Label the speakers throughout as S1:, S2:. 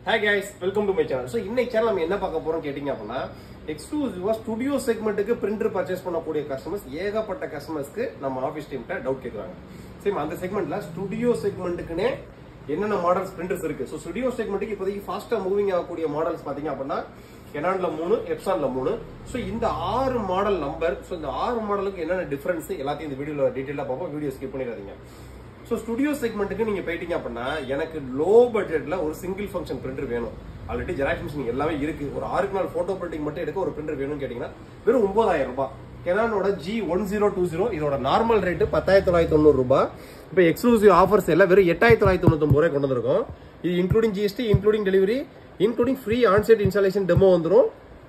S1: hey guys welcome to my channel so இன்னைக்கு channel நம்ம என்ன பார்க்க போறோம் கேட்டிங்க அப்படின்னா எக்ஸ்க்ளூசிவா ஸ்டுடியோ செக்மெண்ட்டுக்கு பிரிண்டர் பர்ச்சேஸ் பண்ணக்கூடிய கஸ்டமர்ஸ் ஏகப்பட்ட கஸ்டமர்ஸ்க்கு நம்ம ஆஃபீஸ் டீம்கிட்ட டவுட் கேட்குறாங்க சரி அந்த செக்மெண்ட்ல ஸ்டுடியோ செக்மெண்ட்டுக்குனே என்னென்ன மாடல்ஸ் பிரிண்டர்ஸ் இருக்கு ஸோ ஸ்டுடியோ செக்மெண்ட்டுக்கு இப்போதைக்கு ஃபாஸ்ட்டாக மூவிங் ஆகக்கூடிய மாடல்ஸ் பார்த்தீங்க அப்படின்னா கெனான்ல மூணு எப்சான்ல மூணு ஸோ இந்த ஆறு மாடல் நம்பர் ஸோ இந்த ஆறு மாடலுக்கு என்னென்ன டிஃபரன்ஸ் எல்லாத்தையும் இந்த வீடியோல டீட்டெயிலாக பார்ப்போம் வீடியோ ஸ்கிப் பண்ணிடாதீங்க ஸோ ஸ்டுடியோ செக்மெண்ட்டுக்கு நீங்க போயிட்டீங்க அப்படின்னா எனக்கு லோ பட்ஜெட்ல ஒரு சிங்கிள் ஃபங்க்ஷன் பிரிண்டர் வேணும் ஆல்ரெடி ஜெராக்ஸ் மிஷின் எல்லாமே இருக்கு ஒரு ஆறுக்கு நாள் போட்டோ பிரிண்டிங் மட்டும் எடுக்க ஒரு பிரிண்டர் வேணும்னு கேட்டீங்கன்னா வெறும் ஒன்பதாயிரம் ரூபாய் கெனானோட G one zero two zero இதோட நார்மல் ரேட்டு பத்தாயிரத்தி தொள்ளாயிரத்தி தொண்ணூறு ரூபாய் இப்போ எக்ஸ்க்ளூசிவ் ஆஃபர்ஸ் எல்லாம் வெறும் எட்டாயிரத்தி தொள்ளாயிரத்தி தொண்ணூத்தொம்பது ரூபாய் கொண்டு வந்திருக்கோம் இது including GST including delivery including free onsite installation demo வந்துடும்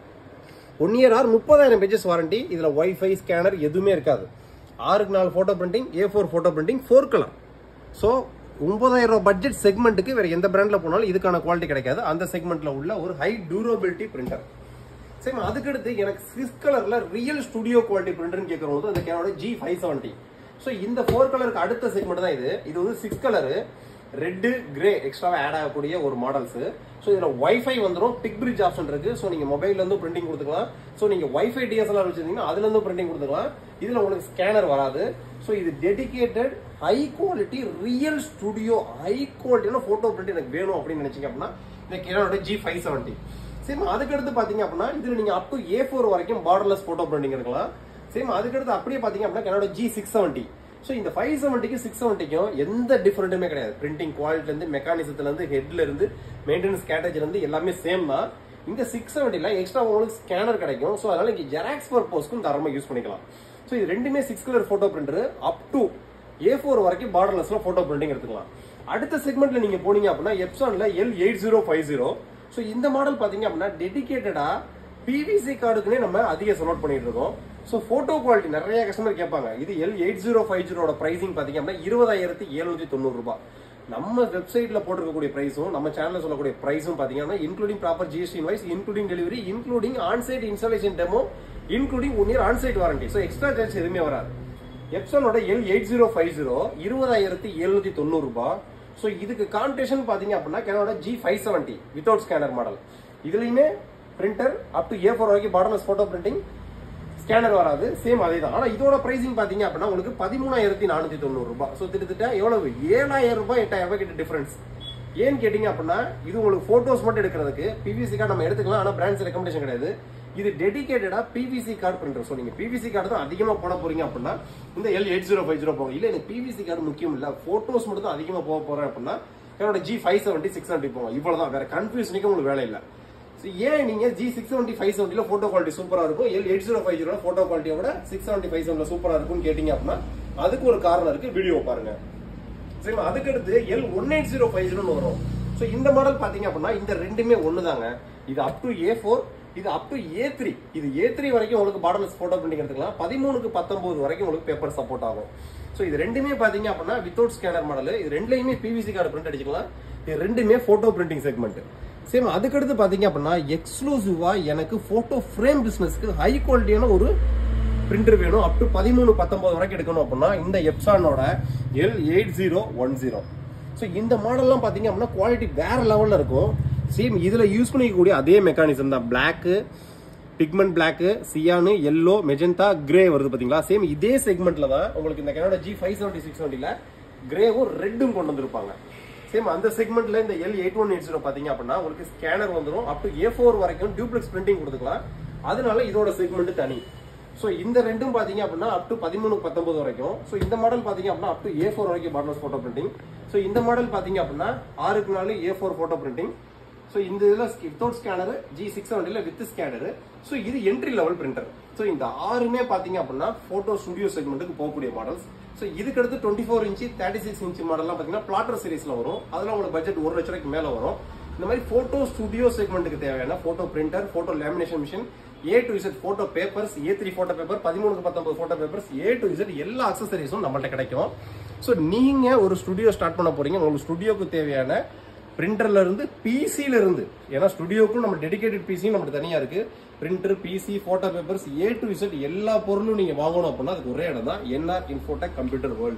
S1: ஒன் இயர் ஆர் முப்பதாயிரம் பேஜஸ் வாரண்டி இதுல வைஃபை ஸ்கேனர் எதுவுமே இருக்காது ஆறுக்கு நாலு photo printing A four photo printing four colour so ஒன்பதாயிரம் ரூபாய் பட்ஜெட் செக்மெண்ட்டுக்கு வேற எந்த பிராண்ட்ல போனாலும் இதுக்கான குவாலிட்டி கிடைக்காது அந்த செக்மெண்ட்ல உள்ள ஒரு ஹை டியூரபிலிட்டி பிரிண்டர் சரி அதுக்கடுத்து எனக்கு சிக்ஸ் கலர்ல ரியல் ஸ்டுடியோ குவாலிட்டி பிரிண்டர்னு கேட்கறவங்க அந்த கேனோட ஜி ஃபைவ் செவன்ட்டி ஸோ இந்த ஃபோர் கலருக்கு அடுத்த செக்மெண்ட் தான் இது இது வந்து சிக்ஸ் கலரு ரெட்டு கிரே எக்ஸ்ட்ராவா ஆட் ஆகக்கூடிய ஒரு மாடல்ஸ் ஸோ இதுல வைஃபை வந்துடும் பிக் பிரிட்ஜ் ஆப்ஷன் இருக்கு ஸோ நீங்க மொபைல்ல இருந்து பிரிண்டிங் கொடுத்துக்கலாம் ஸோ நீங்க வைஃபை டிஎஸ்எல்ஆர் வச்சிருந்தீங்கன்னா அதுல இருந்து பிரிண்டிங் கொடுத்துக்கலாம் இதுல உங்களுக்கு ஸ்கேனர் வராது ஸோ இது dedicated high quality real studio high குவாலிட்டியான போட்டோ பிரிண்ட் எனக்கு வேணும் அப்படின்னு நினைச்சீங்க அப்படின்னா இந்த கேனோட ஜி ஃபைவ் செவன்ட்டி சேம் அதுக்கடுத்து பாத்தீங்க அப்படின்னா இதுல நீங்க அப் டு ஏ ஃபோர் வரைக்கும் பார்டர்லெஸ் போட்டோ பிரிண்டிங் இருக்கலாம் சேம் அதுக்கடுத்து அப்படியே பாத்தீங்க அப்படின்னா கனோட ஜி சிக்ஸ் செவன்ட்டி ஸோ இந்த ஃபைவ் செவன்ட்டிக்கு சிக்ஸ் செவன்ட்டிக்கும் எந்த டிஃபரெண்ட்டுமே கிடையாது பிரிண்டிங் குவாலிட்டில இருந்து மெக்கானிசத்துல இருந்து ஹெட்ல இருந்து மெயின்டெனன்ஸ் கேட்டேஜ்ல இருந்து எல்லாமே சேம் தான் இந்த சிக்ஸ் செவன்ட்டில எக்ஸ்ட்ரா உங்களுக்கு ஸ்கேனர் கிடைக்கும் ஸோ அதனால இங்க ஜெராக்ஸ் பர்பஸ்க்கும் தாராளமாக யூஸ் பண்ணிக்கலாம் ஸோ இது ரெண்டுமே six colour photo printer up to A four வரைக்கும் பார்டர்லெஸ்ல போட்டோ பிரிண்டிங் எடுத்துக்கலாம் அடுத்த செக்மெண்ட்ல நீங்க போனீங்க அப்படின்னா எப்சான்ல L eight zero five zero so இந்த மாடல் பாத்தீங்க அப்படின்னா டெடிகேட்டடா பிவிசி கார்டுக்குனே நம்ம அதிக செலக்ட் பண்ணிட்டு இருக்கோம் ஸோ போட்டோ குவாலிட்டி நிறைய கஸ்டமர் கேட்பாங்க இது எல் எயிட் ஜீரோ ஃபைவ் ஜீரோட பிரைசிங் பாத்தீங்க அப்படின்னா இருபதாயிரத்தி எழுநூத்தி தொண்ணூறு ரூபாய் நம்ம வெப்சைட்ல போட்டிருக்கக்கூடிய பிரைஸும் நம்ம சேனல்ல சொல்லக்கூடிய பிரைஸும் பாத்தீங்கன்னா including proper GST invoice including delivery including onsite installation demo including one year onsite warranty so extra charge எதுவுமே வராது எப்சனோட L eight zero five zero இருபதாயிரத்தி எழுநூத்தி தொண்ணூறு ரூபாய் ஸோ இதுக்கு காம்படிஷன் பாத்தீங்க அப்படின்னா கேனோட G five seventy without scanner model இதுலயுமே printer up to A four வரைக்கும் பார்டர்லெஸ் போட்டோ பிரிண்டிங் ஸ்கேனர் வராது சேம் அதே தான் ஆனா இதோட பிரைசிங் பாத்தீங்க அப்படின்னா உங்களுக்கு பதிமூணாயிரத்தி நானூத்தி தொண்ணூறு ரூபாய் ஸோ கிட்டத்தட்ட எவ்வளவு ஏழாயிரம் ரூபாய் எட்டாயிரம் ரூபாய் கிட்ட டிஃபரன்ஸ் ஏன்னு கேட்டீங்க அப்படின்னா இது உங்களுக்கு போட்டோஸ் மட்டும் எடுக்கிறதுக்கு பிவிசி கார்டு நம்ம எடுத்துக்கலாம் ஆனா பிராண்ட்ஸ் ரெக்கமெண்டேஷன் கிடையாது இது டெடிகேட்டடா பிவிசி கார்டு பிரிண்டர் ஸோ நீங்க பிவிசி கார்டு தான் அதிகமா போட போறீங்க அப்படின்னா இந்த L eight zero five zero போகும் இல்ல எனக்கு பிவிசி கார்டு முக்கியம் இல்ல போட்டோஸ் மட்டும் தான் அதிகமா போக போறேன் அப்படின்னா என்னோட G five seventy six seventy போகும் இவ்வளவுதான் வேற கன்ஃபியூஷனுக்கு உங்களுக்கு வேலை இல்லை So, ஏன் நீங்க ஜி சிக்ஸ் செவன்டி ஃபைவ் செவன்டில போட்டோ குவாலிட்டி சூப்பரா இருக்கும் L eight zero five zero photo குவாலிட்டியோட சிக்ஸ் செவன்டி ஃபைவ் செவன்ல சூப்பரா இருக்கும்னு கேட்டீங்க அப்படின்னா அதுக்கு ஒரு காரணம் இருக்கு வீடியோ பாருங்க சரிங்களா அதுக்கடுத்து L one eight zero five ஜீரோன்னு வரும் ஸோ இந்த மாடல் பாத்தீங்க அப்படின்னா இந்த ரெண்டுமே ஒண்ணுதாங்க இது அப் டு ஏ ஃபோர் இது அப் டு ஏ த்ரீ இது ஏ த்ரீ வரைக்கும் உங்களுக்கு பார்டர்லெஸ் போட்டோ பிரிண்டிங் எடுத்துக்கலாம் பதிமூணுக்கு பத்தொன்பது வரைக்கும் உங்களுக்கு பேப்பர் சப்போர்ட் ஆகும் ஸோ இது ரெண்டுமே பாத்தீங்க அப்படின்னா வித்தவுட் ஸ்கேனர் மாடல் இது ரெண்டுலையுமே பிவிசி கார்டு பிரிண்ட் அடிச்சுக்கலாம் இது ரெண்டுமே போட்டோ பிரிண்டிங் செக்மெண்ட் சேம் அதுக்கடுத்து பாத்தீங்க அப்படின்னா எக்ஸ்க்ளூசிவா எனக்கு போட்டோ ஃப்ரேம் பிசினஸ்க்கு ஹை குவாலிட்டியான ஒரு பிரிண்டர் வேணும் அப் டு பதிமூணு பத்தொன்பது வரைக்கும் எடுக்கணும் அப்படின்னா இந்த எப்சானோட L eight zero one zero so இந்த மாடல்லாம் பாத்தீங்க அப்படின்னா குவாலிட்டி வேற லெவல்ல இருக்கும் சேம் இதுல யூஸ் பண்ணிக்கக்கூடிய அதே மெக்கானிசம் தான் black pigment black cyan yellow magenta grey வருது பாத்தீங்களா சேம் இதே செக்மெண்ட்ல தான் உங்களுக்கு இந்த கனோட ஜி ஃபைவ் செவன்டி சிக்ஸ் செவன்டில கிரேவும் ரெட்டும் கொண்டு வந்திருப்பாங்க சேம் அந்த செக்மெண்ட்ல இந்த L eight one eight zero பாத்தீங்க அப்படின்னா உங்களுக்கு ஸ்கேனர் வந்துடும் அப் டு ஏ ஃபோர் வரைக்கும் டியூப்ளெக்ஸ் பிரிண்டிங் கொடுத்துக்கலாம் அதனால இதோட செக்மெண்ட் தனி ஸோ இந்த ரெண்டும் பாத்தீங்க அப்படின்னா அப் டு பதிமூணு பத்தொன்பது வரைக்கும் ஸோ இந்த மாடல் பாத்தீங்க அப்படின்னா அப் டு ஏ ஃபோர் வரைக்கும் பார்டர்ஸ் போட்டோ பிரிண்டிங் ஸோ இந்த மாடல் பாத்தீங்க அப்படின்னா ஆறுக்கு நாலு A four photo printing so இந்த இதில் வித்தவுட் ஸ்கேனர் ஜி சிக்ஸ் செவன்டியில் வித் ஸ்கேனர் ஸோ இது என்ட்ரி லெவல் பிரிண்டர் ஸோ இந்த ஆறுமே பார்த்தீங்க அப்படின்னா ஃபோட்டோ ஸ்டுடியோ செக்மெண்ட்டுக்கு போகக்கூடிய மாடல்ஸ் ஸோ இதுக்கு அடுத்து twenty four inch thirty six inch மாடல்லாம் பார்த்தீங்கன்னா பிளாட்டர் சீரிஸில் வரும் அதில் உங்களுக்கு பட்ஜெட் ஒரு லட்ச ரூபாய்க்கு மேலே வரும் இந்த மாதிரி ஃபோட்டோ ஸ்டுடியோ செக்மெண்ட்டுக்கு தேவையான photo printer photo lamination machine A to Z photo papers A three photo paper பதிமூணுக்கு பத்தொன்பது photo papers A to Z எல்லா அக்சசரிஸும் நம்மள்ட்ட கிடைக்கும் ஸோ நீங்க ஒரு ஸ்டுடியோ ஸ்டார்ட் பண்ண போறீங்க உங்களுக்கு ஸ்டுடியோக்கு தேவையான பிரிண்டர்ல இருந்து பிசில இருந்து ஏன்னா ஸ்டுடியோக்கும் நம்ம டெடிகேட்டட் பிசி நம்மளுக்கு தனியா இருக்கு printer PC photo papers A to Z எல்லா பொருளும் நீங்க வாங்கணும் அப்படின்னா அதுக்கு ஒரே இடம் தான் NR Infotech computer world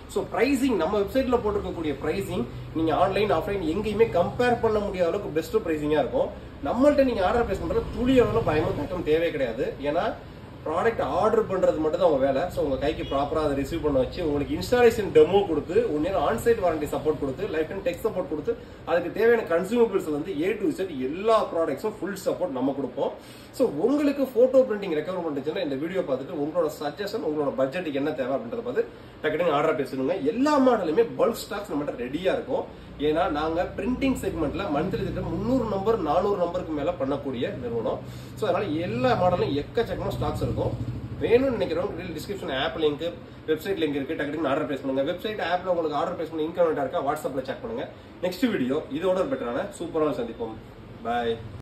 S1: so pricing நம்ம வெப்சைட்ல போட்டிருக்கக்கூடிய பிரைசிங் நீங்க ஆன்லைன் ஆஃப்லைன் எங்கேயுமே கம்பேர் பண்ண முடியாத அளவுக்கு பெஸ்ட் பிரைசிங்கா இருக்கும் நம்மள்ட்ட நீங்க ஆர்டர் பிளேஸ் பண்றது துளி அளவுல பயமும் தக்கம் தேவையே கிடையாது ஏன்னா ப்ராடக்ட் ஆர்டர் பண்றது மட்டும் தான் உங்க வேலை ஸோ உங்க கைக்கு ப்ராப்பரா அதை ரிசீவ் பண்ண வச்சு உங்களுக்கு இன்ஸ்டாலேஷன் டெமோ கொடுத்து one year onsite warranty support கொடுத்து லைஃப் டைம் டெக் சப்போர்ட் கொடுத்து அதுக்கு தேவையான கன்சூமபிள்ஸ் வந்து ஏ டு செட் எல்லா ப்ராடக்ட்ஸும் ஃபுல் சப்போர்ட் நம்ம கொடுப்போம் ஸோ உங்களுக்கு போட்டோ பிரிண்டிங் ரெக்கவர் பண்ணுச்சுன்னா இந்த வீடியோ பார்த்துட்டு உங்களோட சஜஷன் உங்களோட பட்ஜெட்டுக்கு என்ன தேவை அப்படின்றத பார்த்து டக்குனு ஆர்டர் பேசணுங்க எல்லா மாடலுமே பல்க் ஸ்டாக்ஸ் நம்மகிட்ட ரெடியா இருக்கும் ஏன்னா நாங்க பிரிண்டிங் செக்மெண்ட்ல மந்த்லி திட்டம் முந்நூறு நம்பர் நானூறு நம்பருக்கு மேல பண்ணக்கூடிய நிறுவனம் ஸோ அதனால எல்லா மாடலும் எக்கச்சக்கமா ஸ்டாக்ஸ் இருக்கும் வேணும்னு நினைக்கிறவங்க description app link website link இருக்கு டக்குனு ஆர்டர் பேஸ் பண்ணுங்க வெப்சைட் ஆப்ல உங்களுக்கு ஆர்டர் பேஸ் பண்ண இன்கமெண்டா இருக்கா வாட்ஸ்அப்ல செக் பண்ணுங்க நெக்ஸ்ட் வீடியோ இதோட ஒரு பெட்டரான சூப்பரான சந்திப்போம் பாய்